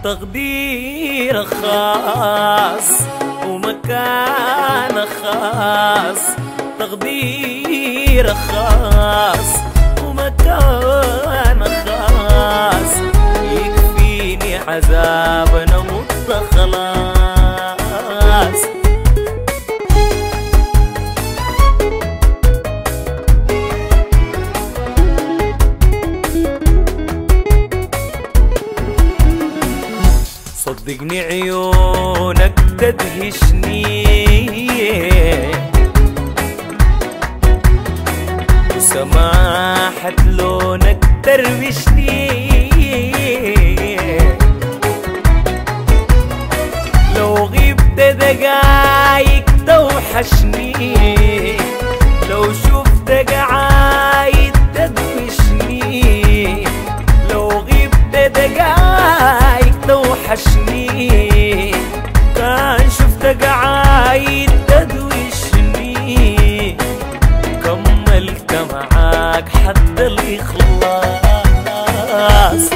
تقدير خاص ومكان خاص تقدير خاص ومكان خاص يكفيني عذابنا مت خلاص صدقني عيونك تدهشني وسماحة لونك تروشني لو غبت دقايق توحشني لو شفت قعايد تدوشني لو غبت دقايق توحشني كان شفت قعايد تدوشني كملت معاك حد الإخلاص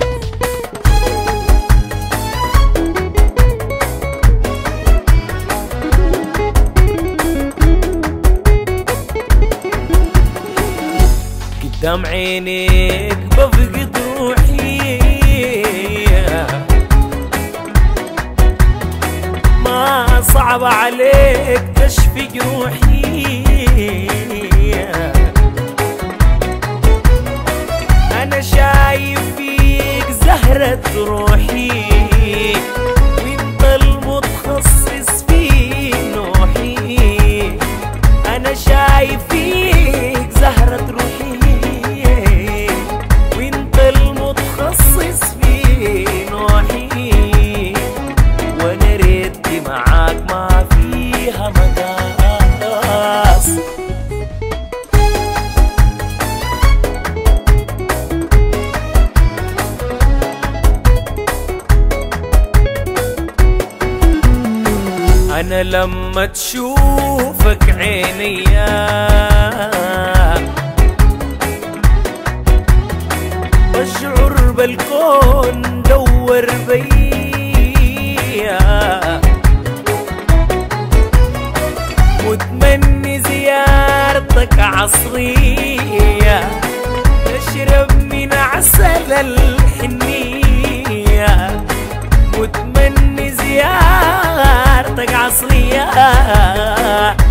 قدام عينيك بفقد روحي ما صعب عليك تشفي جروحي انا شايف فيك زهرة روحي وانت المتخصص في نوحي انا شايف فيك زهرة روحي وانت المتخصص في نوحي وانا ريتي معاك ما فيها مقاس انا لما تشوفك عينيا بشعر بالكون دور بيا متمني زيارتك عصرية تشرب من عسل الحنية متمني زيارتك عصرية